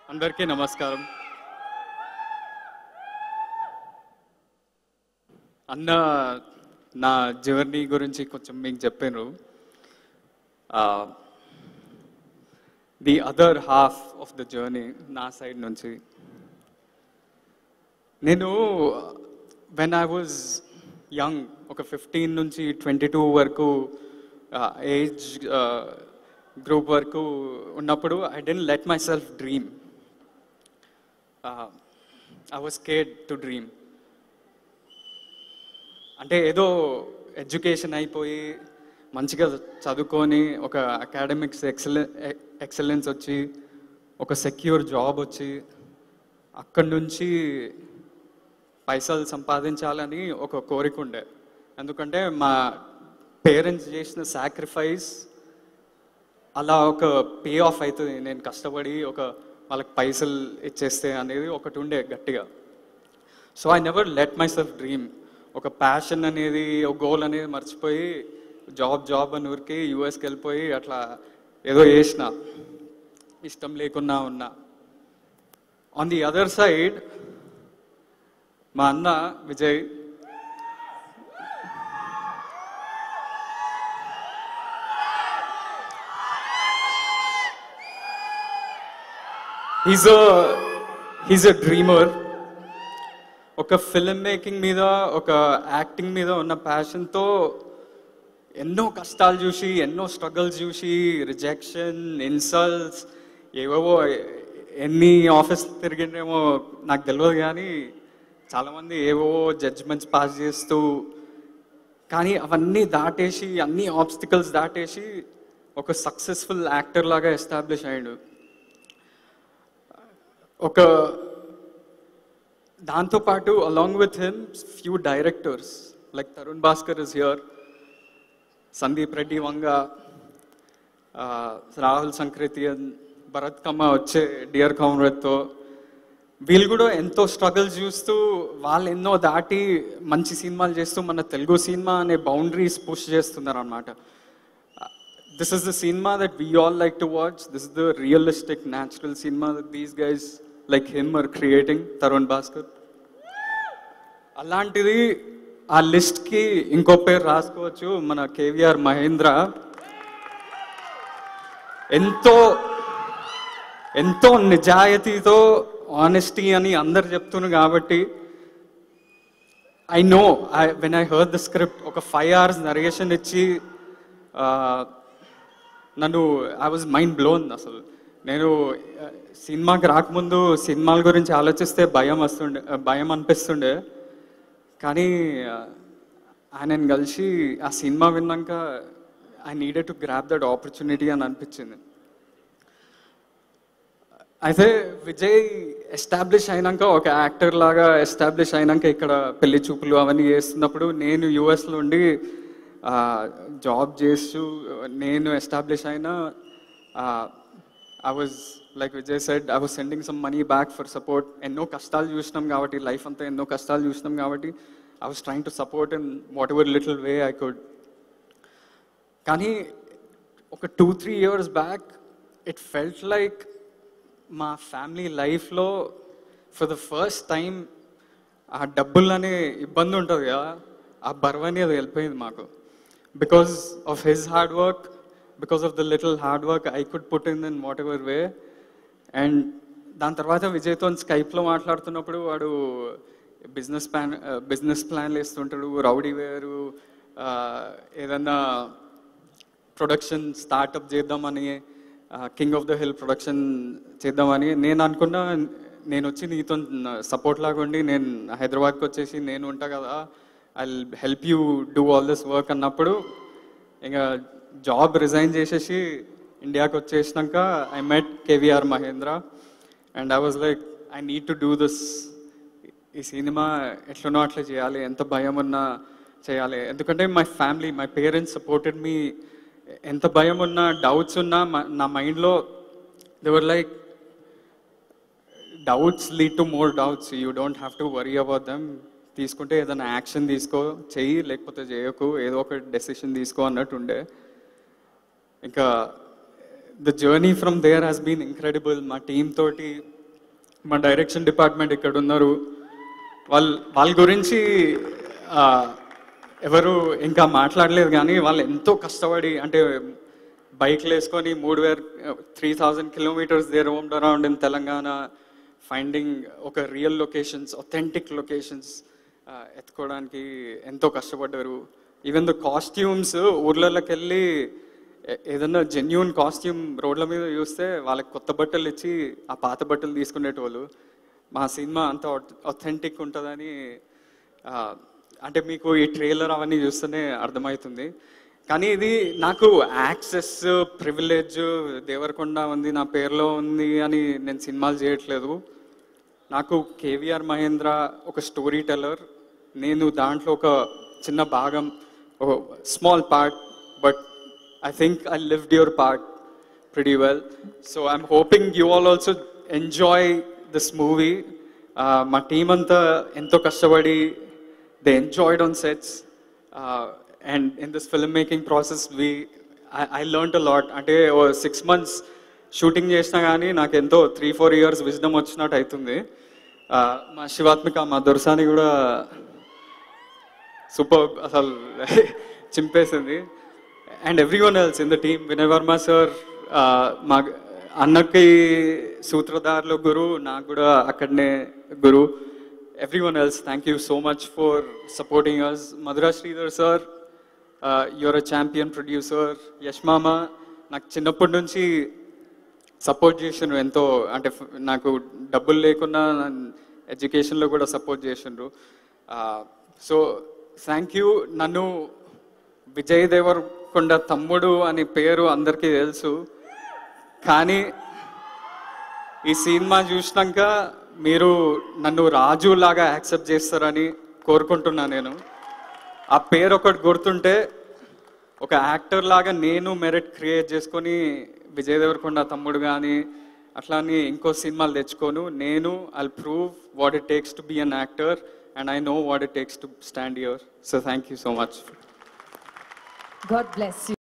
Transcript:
అందరికీ నమస్కారం అన్న నా జర్నీ గురించి కొంచెం మీకు చెప్పాను the other half of the journey నా సైడ్ నుంచి నేను వెన్ ఐ వాజ్ యంగ్ ఒక ఫిఫ్టీన్ నుంచి ట్వంటీ టూ వరకు ఏజ్ గ్రూప్ వరకు ఉన్నప్పుడు I didn't let myself dream I was కేడ్ టు డ్రీమ్ అంటే ఏదో ఎడ్యుకేషన్ అయిపోయి మంచిగా చదువుకొని ఒక అకాడమిక్స్ ఎక్సలె ఎక్సలెన్స్ వచ్చి ఒక సెక్యూర్ జాబ్ వచ్చి అక్కడి నుంచి పైసలు సంపాదించాలని ఒక కోరిక ఉండే ఎందుకంటే మా పేరెంట్స్ చేసిన సాక్రిఫైస్ అలా ఒక పే ఆఫ్ అవుతుంది నేను కష్టపడి ఒక వాళ్ళకి పైసలు ఇచ్చేస్తే అనేది ఒకటి ఉండే గట్టిగా so I never let myself dream ఒక ప్యాషన్ అనేది ఒక గోల్ అనేది మర్చిపోయి జాబ్ జాబ్ అని ఊరికి యూఎస్కి వెళ్ళిపోయి అట్లా ఏదో చేసిన ఇష్టం లేకున్నా ఉన్నా ఆన్ ది అదర్ సైడ్ మా అన్న Vijay he's he's a dreamer ఒక ఫిల్మ్ మేకింగ్ మీద ఒక యాక్టింగ్ మీద ఉన్న ప్యాషన్తో ఎన్నో కష్టాలు చూసి ఎన్నో స్ట్రగుల్స్ చూసి రిజెక్షన్ ఇన్సల్ట్స్ ఏవేవో ఎన్ని ఆఫీస్ తిరిగిండేమో నాకు తెలియదు కానీ చాలామంది ఏవేవో జడ్జ్మెంట్స్ పాస్ చేస్తూ కానీ అవన్నీ దాటేసి అన్ని ఆబ్స్టికల్స్ దాటేసి ఒక సక్సెస్ఫుల్ యాక్టర్ లాగా ఎస్టాబ్లిష్ అయ్యాడు ఒక దాంతోపాటు along with him few directors like Tarun Bhaskar is here Sandeep Reddy Vanga Rahul Sankrityan Bharat Kamma వచ్చే డియర్ కామ్రేడ్తో వీళ్ళు కూడా ఎంతో స్ట్రగుల్స్ చూస్తూ వాళ్ళు ఎన్నో దాటి మంచి సినిమాలు చేస్తూ మన తెలుగు సినిమా అనే బౌండరీస్ పుష్ చేస్తున్నారు అనమాట this is the cinema that we all like to watch this is the realistic natural cinema that these guys like him are creating Tarun Bhaskar అలాంటిది ఆ లిస్ట్కి ఇంకో పేరు రాసుకోవచ్చు మన కేవీఆర్ మహేంద్ర ఎంతో ఎంతో నిజాయితీతో ఆనెస్టీ అని అందరు చెప్తున్నారు కాబట్టి I know I when I heard the script ఒక ఫైవ్ అవర్స్ నరేషన్ ఇచ్చి నన్ను ఐ వాజ్ మైండ్ బ్లోన్ అసలు నేను సినిమాకి రాకముందు సినిమాల గురించి ఆలోచిస్తే భయం వస్తుండే భయం అనిపిస్తుండే కానీ ఆయనను కలిసి ఆ సినిమా విన్నాక I needed to grab that opportunity అని అనిపించింది అయితే విజయ్ ఎస్టాబ్లిష్ అయినాక ఒక యాక్టర్ లాగా ఎస్టాబ్లిష్ అయినాక ఇక్కడ పెళ్లి చూపులు అవన్నీ చేస్తున్నప్పుడు నేను యుఎస్లో ఉండి జాబ్ చేస్తూ నేను ఎస్టాబ్లిష్ అయినా I was like Vijay said I was sending some money back for support ఎన్నో కష్టాలు చూసినాం కాబట్టి లైఫ్ అంతా ఎన్నో కష్టాలు చూసినాం కాబట్టి I was trying to support in whatever little way I could కానీ ఒక two three years back it felt like మా ఫ్యామిలీ లైఫ్లో ఫర్ ద ఫస్ట్ టైం ఆ డబ్బులు అనే ఇబ్బంది ఉంటుంది కదా ఆ బరువు అనేది వెళ్ళిపోయింది మాకు because of his hard work because of the little hard work I could put in in whatever way and దాని తర్వాత విజయ్తో స్కైప్లో మాట్లాడుతున్నప్పుడు వాడు బిజినెస్ ప్లాన్ బిజినెస్ ప్లాన్లు వేస్తుంటాడు రౌడీ వేరు ఏదన్నా ప్రొడక్షన్ స్టార్టప్ చేద్దామని king of the hill production చేద్దామని నేను అనుకున్నా నేను వచ్చి నీతో సపోర్ట్ లాగా ఉండి నేను హైదరాబాద్కి వచ్చేసి నేను ఉంటా కదా I help you do all this work అన్నప్పుడు ఇంకా జాబ్ రిజైన్ చేసేసి ఇండియాకి వచ్చేసినాక I met KVR Mahendra and I was like I need to do this ఈ సినిమా ఎట్లనో అట్లా చేయాలి ఎంత భయం ఉన్నా చేయాలి ఎందుకంటే my family my parents supported me ఎంత భయం ఉన్నా డౌట్స్ ఉన్నా నా మైండ్లో they were like doubts lead to more doubts you don't have to worry about them తీసుకుంటే ఏదైనా యాక్షన్ తీసుకో చెయ్యి లేకపోతే చేయకు ఏదో ఒక డెసిషన్ తీసుకో అన్నట్టు ఉండే ఇంకా the journey from there has been incredible మా టీమ్ తోటి మా డైరెక్షన్ డిపార్ట్మెంట్ ఇక్కడ ఉన్నారు వాళ్ళ వాళ్ళ గురించి ఆ, ఎవరు ఇంకా మాట్లాడలేదు కానీ వాళ్ళు ఎంతో కష్టపడి అంటే బైక్లు వేసుకొని మూడు వేల three thousand kilometres they roamed around in Telangana finding ఒక రియల్ లొకేషన్స్ ఒథెంటిక్ లొకేషన్స్ ఎత్తుకోవడానికి ఎంతో కష్టపడ్డారు ఈవెన్ ద కాస్ట్యూమ్స్ ఊర్లలోకి వెళ్ళి ఏ- ఏదన్నా జెన్యున్ కాస్ట్యూమ్ రోడ్ల మీద చూస్తే వాళ్ళకి కొత్త బట్టలు ఇచ్చి ఆ పాత బట్టలు తీసుకునేటోళ్ళు మా సినిమా అంత ఒథెంటిక్ ఉంటుందని ఆ, అంటే మీకు ఈ ట్రైలర్ అవన్నీ చూస్తేనే అర్థమవుతుంది కానీ ఇది నాకు యాక్సెస్ ప్రివిలేజ్ దేవరకొండ ఉంది నా పేరులో ఉంది అని నేను సినిమాలు చేయట్లేదు నాకు కేవీఆర్ మహేంద్ర ఒక స్టోరీ టెల్లర్ నేను దాంట్లో ఒక చిన్న భాగం ఒక small part but I think I lived your part pretty well. So I'm hoping you all also enjoy this movie. Uh, మా టీం అంతా ఎంతో కష్టపడి they enjoyed on sets and in this film making process we I learn a lot అంటే ఓ six months shooting చేసినా కానీ నాకు ఎంతో త్రీ ఫోర్ ఇయర్స్ విజ్డమ్ వచ్చినట్టు అవుతుంది Uh, మా శివాత్మిక మా దొరసాని కూడా సూపర్ అసలు చింపేసింది and everyone else in the team Vinay Varma sir మా అన్నకి సూత్రధారులు గురు నాకు కూడా అక్కడనే గురు everyone else thank you so much for supporting us Madhura Sridhar sir your a champion producer Yash మామ నాకు చిన్నప్పటి నుంచి సపోర్ట్ చేసిండ్రు ఎంతో అంటే ఫ్- నాకు డబ్బులు లేకున్నా ఎడ్యుకేషన్లో కూడా సపోర్ట్ చేసిండ్రు సో థ్యాంక్ యూ నన్ను విజయ్ దేవరకొండ తమ్ముడు అనే పేరు అందరికీ తెలుసు కానీ ఈ సినిమా చూసినాక మీరు నన్ను రాజు లాగా యాక్సెప్ట్ చేస్తారని కోరుకుంటున్నా నేను ఆ పేరు ఒకటి గుర్తుంటే ఒక యాక్టర్ లాగా నేను మెరిట్ క్రియేట్ చేసుకొని విజయ్ దేవరకొండ తమ్ముడు కానీ అట్లా అని ఇంకో సినిమాలు తెచ్చుకోను నేను I prove what it takes to be an actor and I know what it takes to stand here so thank you so much God bless you.